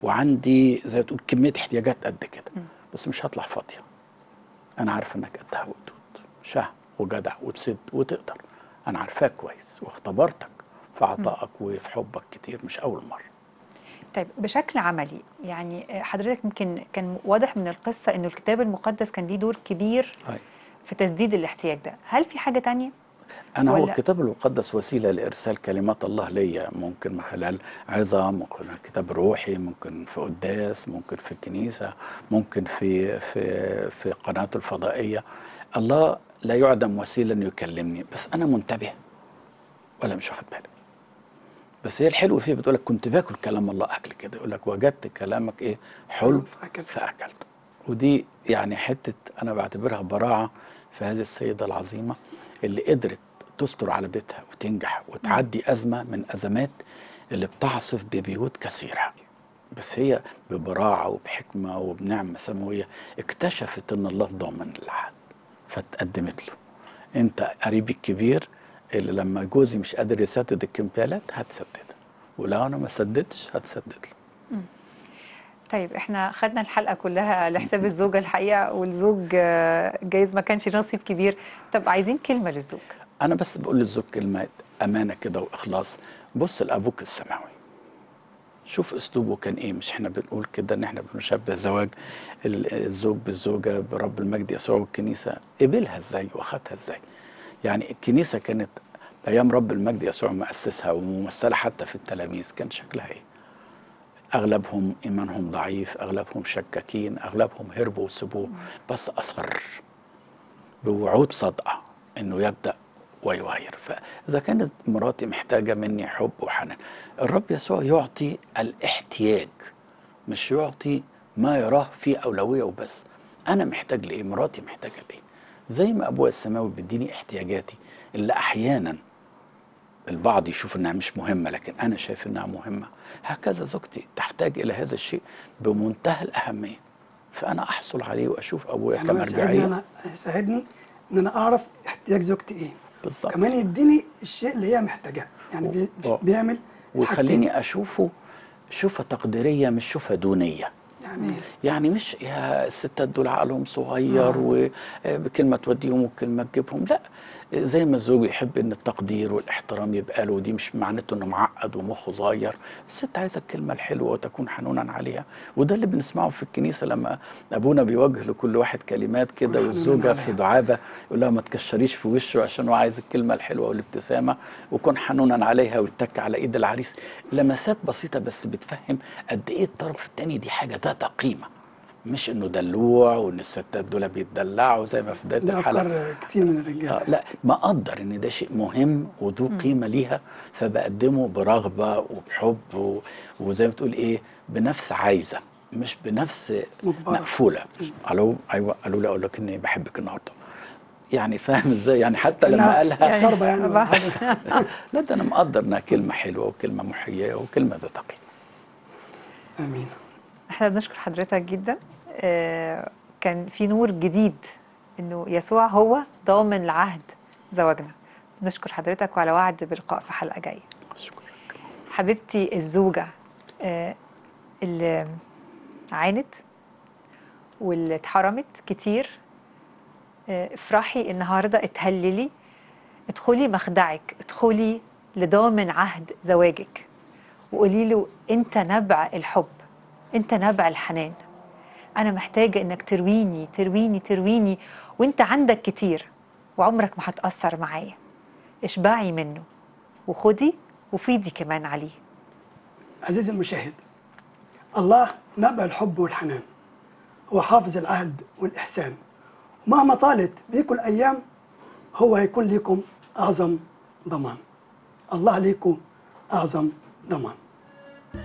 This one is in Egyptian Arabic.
وعندي زي ما تقول كميه احتياجات قد كده بس مش هطلع فاضيه انا عارف انك قدها وقدود شهم وجدع وتسد وتقدر انا عارفاك كويس واختبرتك في عطائك وفي حبك كتير مش اول مره طيب بشكل عملي يعني حضرتك يمكن كان واضح من القصة انه الكتاب المقدس كان ليه دور كبير هاي. في تسديد الاحتياج ده هل في حاجة تانية؟ أنا هو ولا- الكتاب المقدس وسيلة لإرسال كلمات الله ليا ممكن من خلال عظة ممكن كتاب روحي ممكن في قداس ممكن في الكنيسة ممكن في في في قناته الفضائية الله لا يعدم وسيلة إنه يكلمني بس أنا منتبه ولا مش واخد بالي بس هي الحلو فيه بتقول لك كنت باكل كلام الله أكل كده يقول لك وجدت كلامك إيه حلو فأكلت. فأكلته ودي يعني حتة أنا بعتبرها براعة في هذه السيدة العظيمة اللي قدرت تستر على بيتها وتنجح وتعدي أزمة من أزمات اللي بتعصف ببيوت كثيرة بس هي ببراعة وبحكمة وبنعمة سماوية اكتشفت ان الله ضامن العهد فتقدمت له انت قريبي الكبير اللي لما جوزي مش قادر يسدد الكمبيالات هتسددها ولو انا ما سددتش هتسدد له طيب احنا خدنا الحلقة كلها لحساب الزوجة الحقيقة والزوج آه، جايز ما كانش نصيب كبير طب عايزين كلمة للزوج انا بس بقول للزوج كلمه امانه كده واخلاص بص لابوك السماوي شوف اسلوبه كان ايه مش احنا بنقول كده ان احنا بنشبه زواج ال- الزوج بالزوجه برب المجد يسوع والكنيسه قبلها ازاي واخدها ازاي يعني الكنيسه كانت ايام رب المجد يسوع مؤسسها وممثله حتى في التلاميذ كان شكلها ايه اغلبهم ايمانهم ضعيف اغلبهم شكاكين اغلبهم هربوا وسبوه بس اصر بوعود صادقه انه يبدا ويغير فاذا كانت مراتي محتاجه مني حب وحنان الرب يسوع يعطي الاحتياج مش يعطي ما يراه فيه اولويه وبس انا محتاج لايه مراتي محتاجه لايه زي ما ابويا السماوي بيديني احتياجاتي اللي احيانا البعض يشوف انها مش مهمه لكن انا شايف انها مهمه هكذا زوجتي تحتاج الى هذا الشيء بمنتهى الاهميه فانا احصل عليه واشوف ابويا يعني ما يساعدني كمرجعيه انا يساعدني ان انا اعرف احتياج زوجتي ايه بالظبط كمان يديني الشيء اللي هي محتاجاه يعني بي و- بيعمل الحاجتين. ويخليني اشوفه شوفه تقديريه مش شوفه دونيه يعني يعني مش يا الستات دول عقلهم صغير وبكلمه توديهم وكلمه تجيبهم لا زي ما الزوج يحب ان التقدير والاحترام يبقى له ودي مش معناته انه معقد ومخه صغير الست عايزه الكلمه الحلوه وتكون حنونا عليها وده اللي بنسمعه في الكنيسه لما ابونا بيوجه لكل واحد كلمات كده حنونا والزوجه في عليها. دعابه يقول لها ما تكشريش في وشه عشان هو عايز الكلمه الحلوه والابتسامه وكن حنونا عليها واتك على ايد العريس لمسات بسيطه بس بتفهم قد ايه الطرف الثاني دي حاجه ذات قيمه مش انه دلوع وان الستات دول بيتدلعوا زي ما في بدايه ده الحلقه افكار كتير من الرجاله آه لا ما اقدر ان ده شيء مهم وذو قيمه ليها فبقدمه برغبه وبحب و... وزي ما تقول ايه بنفس عايزه مش بنفس مجبرة. مقفوله الو ايوه قالوا لي اقول لك اني بحبك النهارده يعني فاهم ازاي يعني حتى لما إنها قالها يعني- شربة يعني ولا بقى- حاجة. لا ده انا مقدر انها كلمه حلوه وكلمه محييه وكلمه ذات قيمه امين احنا بنشكر حضرتك جدا آه، كان في نور جديد انه يسوع هو ضامن لعهد زواجنا نشكر حضرتك وعلى وعد بلقاء في حلقة جاية شكرا حبيبتي الزوجة آه، اللي عانت واللي اتحرمت كتير آه، افرحي النهاردة اتهللي ادخلي مخدعك ادخلي لضامن عهد زواجك وقولي له انت نبع الحب انت نبع الحنان انا محتاجة انك ترويني ترويني ترويني وانت عندك كتير وعمرك ما هتأثر معايا اشبعي منه وخدي وفيدي كمان عليه عزيزي المشاهد الله نبع الحب والحنان هو حافظ العهد والإحسان ومهما طالت بيكم الأيام هو هيكون لكم أعظم ضمان الله ليكم أعظم ضمان